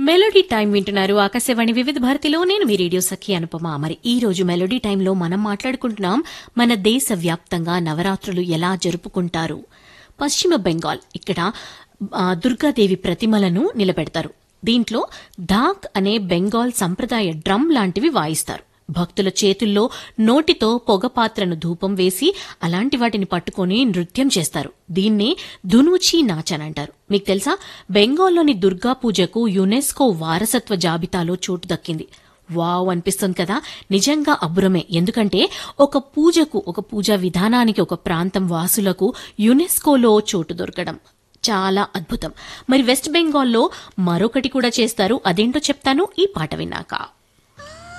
melody time వింటున్నారు ఆకాశవాణి వివిధ భారతిలో నేను మీ రేడియో సఖి అనుపమ మరి ఈ రోజు మెలోడీ టైంలో మనం మాట్లాడుకుంటున్నాం మన దేశ వ్యాప్తంగా నవరాత్రులు ఎలా జరుపుకుంటారు పశ్చిమ బెంగాల్ ఇక్కడ ఆ, దుర్గాదేవి ప్రతిమలను నిలబెడతారు దీంట్లో ధాక్ అనే బెంగాల్ సంప్రదాయ డ్రమ్ లాంటివి వాయిస్తారు భక్తుల చేతుల్లో నోటితో పొగ పాత్రను ధూపం వేసి అలాంటి వాటిని పట్టుకొని నృత్యం చేస్తారు దీన్నే ధునూచి నాచ్ అని అంటారు మీకు తెలుసా బెంగాల్లోని దుర్గా పూజకు యునెస్కో వారసత్వ జాబితాలో చోటు దక్కింది వావ్ అనిపిస్తుంది కదా నిజంగా అబ్బురమే ఎందుకంటే ఒక పూజకు ఒక పూజా విధానానికి ఒక ప్రాంతం వాసులకు యునెస్కోలో చోటు దొరకడం చాలా అద్భుతం మరి వెస్ట్ బెంగాల్లో మరొకటి కూడా చేస్తారు అదేంటో చెప్తాను ఈ పాట విన్నాక